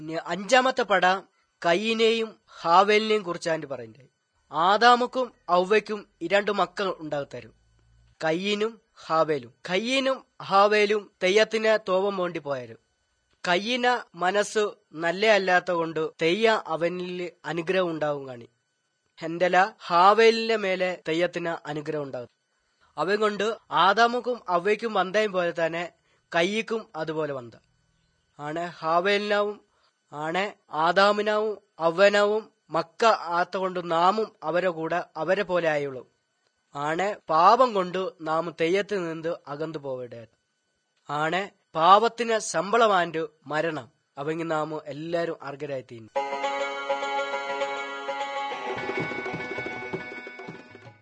ഇനി അഞ്ചാമത്തെ പട കയ്യിനെയും ഹാവേലിനെയും കുറിച്ചാണ് പറയുന്നത് ആദാമുക്കും ഔവയ്ക്കും ഈ രണ്ട് മക്കൾ ഉണ്ടാകത്തരും കയ്യനും ഹാവേലും കയ്യനും ഹാവേലും തെയ്യത്തിന് തോപം വേണ്ടി പോയാരും കയ്യിന മനസ്സ് നല്ല അല്ലാത്ത കൊണ്ട് തെയ്യ അവനിൽ അനുഗ്രഹം ഉണ്ടാവും കാണി ഹെന്തല ഹാവേലിന്റെ മേലെ തെയ്യത്തിന് അനുഗ്രഹം ഉണ്ടാകും അവൻ കൊണ്ട് ആദാമുക്കും അവയ്ക്കും വന്തയും പോലെ തന്നെ കയ്യിക്കും അതുപോലെ വന്ത ആണ് ഹാവേലിനാവും ആണ് ആദാമിനാവും അവനാവും മക്ക ആത്ത കൊണ്ട് നാമും അവരെ കൂടെ അവരെ പോലെ ആയുള്ളൂ ആണ് പാപം കൊണ്ട് നാം തെയ്യത്തിൽ നിന്ന് അകന്നു പോവിടെ ആണ് പാപത്തിന് ശമ്പളമാൻ്റെ മരണം അവങ്ങി നാം എല്ലാരും അർഹരായി തീരുന്നു